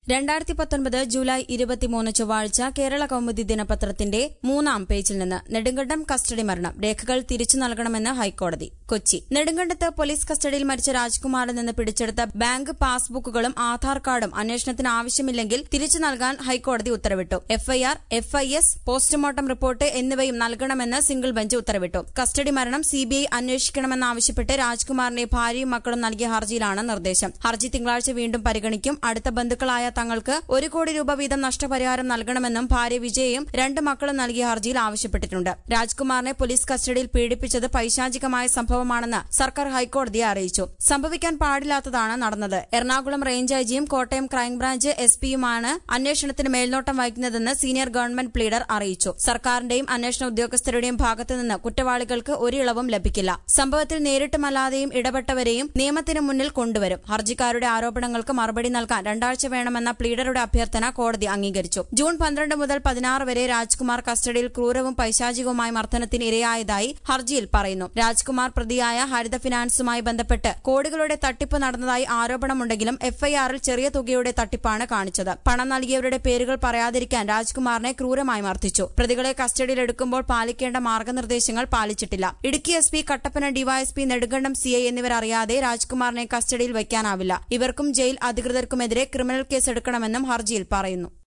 രണ്ടായിരത്തി പത്തൊൻപത് ജൂലൈ ഇരുപത്തിമൂന്ന് ചൊവ്വാഴ്ച കേരള കൗമുദി ദിനപത്രത്തിന്റെ മൂന്നാം പേജിൽ നിന്ന് നെടുങ്കണ്ടം കസ്റ്റഡി മരണം രേഖകൾ തിരിച്ചു നൽകണമെന്ന് ഹൈക്കോടതി കൊച്ചി നെടുങ്കണ്ടത്ത് പോലീസ് കസ്റ്റഡിയിൽ മരിച്ച രാജ്കുമാറിൽ നിന്ന് പിടിച്ചെടുത്ത ബാങ്ക് പാസ്ബുക്കുകളും ആധാർ കാർഡും അന്വേഷണത്തിന് ആവശ്യമില്ലെങ്കിൽ തിരിച്ചു നൽകാൻ ഹൈക്കോടതി ഉത്തരവിട്ടു എഫ്ഐആർ എഫ്ഐഎസ് പോസ്റ്റ്മോർട്ടം റിപ്പോർട്ട് എന്നിവയും നൽകണമെന്ന് സിംഗിൾ ബെഞ്ച് ഉത്തരവിട്ടു കസ്റ്റഡി മരണം സിബിഐ അന്വേഷിക്കണമെന്നാവശ്യപ്പെട്ട് രാജ്കുമാറിന്റെ ഭാര്യയും മക്കളും നൽകിയ ഹർജിയിലാണ് നിർദ്ദേശം ഹർജി തിങ്കളാഴ്ച വീണ്ടും പരിഗണിക്കും അടുത്ത ബന്ധുക്കളായ തങ്ങൾക്ക് ഒരു കോടി രൂപ വീതം നഷ്ടപരിഹാരം നൽകണമെന്നും ഭാര്യ വിജയയും രണ്ട് മക്കളും നൽകിയ ഹർജിയിൽ ആവശ്യപ്പെട്ടിട്ടുണ്ട് രാജ്കുമാറിനെ പോലീസ് കസ്റ്റഡിയിൽ പീഡിപ്പിച്ചത് പൈശാചികമായ സംഭവമാണെന്ന് സർക്കാർ ഹൈക്കോടതിയെ അറിയിച്ചു സംഭവിക്കാൻ പാടില്ലാത്തതാണ് നടന്നത് എറണാകുളം റേഞ്ച് ഐജിയും കോട്ടയം ക്രൈംബ്രാഞ്ച് എസ് പിയുമാണ് അന്വേഷണത്തിന് മേൽനോട്ടം വഹിക്കുന്നതെന്ന് സീനിയർ ഗവൺമെന്റ് പ്ലീഡർ അറിയിച്ചു സർക്കാരിന്റെയും അന്വേഷണ ഉദ്യോഗസ്ഥരുടെയും ഭാഗത്തുനിന്ന് കുറ്റവാളികൾക്ക് ഒരു ഇളവും ലഭിക്കില്ല സംഭവത്തിൽ നേരിട്ടുമല്ലാതെയും ഇടപെട്ടവരെയും നിയമത്തിന് മുന്നിൽ കൊണ്ടുവരും ഹർജിക്കാരുടെ ആരോപണങ്ങൾക്ക് മറുപടി നൽകാൻ രണ്ടാഴ്ച വേണമെന്ന പ്ലീഡറുടെ അഭ്യർത്ഥന കോടതി അംഗീകരിച്ചു ജൂൺ പന്ത്രണ്ട് മുതൽ പതിനാറ് വരെ രാജ്കുമാർ കസ്റ്റഡിയിൽ ക്രൂരവും പൈശാചികവുമായ മർദ്ദനത്തിന് ഇരയായതായി ഹർജിയിൽ പറയുന്നു രാജ്കുമാർ പ്രതിയായ ഹരിത ഫിനാൻസുമായി ബന്ധപ്പെട്ട് കോടികളുടെ തട്ടിപ്പ് നടന്നതായി ആരോപണമുണ്ടെങ്കിലും എഫ്ഐആറിൽ ചെറിയ തുകയുടെ തട്ടിപ്പാണ് കാണിച്ചത് പണം നൽകിയവരുടെ പേരുകൾ പറയാതിരിക്കാൻ രാജ്കുമാറിനെ ക്രൂരമായി മർദ്ദിച്ചു പ്രതികളെ കസ്റ്റഡിയിലെടുക്കുമ്പോൾ പാലിക്കേണ്ട മാർഗനിർദ്ദേശങ്ങൾ പാലിച്ചിട്ടില്ല Idukki S P Kattappana DySP Nedumkandam CI എന്നിവരറിയാതെ രാജ്കുമാറിനെ കസ്റ്റഡിയിൽ വയ്ക്കാനാവില്ല ഇവർക്കും ജയിൽ അധികൃതർക്കുമെതിരെ ക്രിമിനൽ കേസ് എടുക്കണമെന്നും ഹർജിയിൽ പറയുന്നു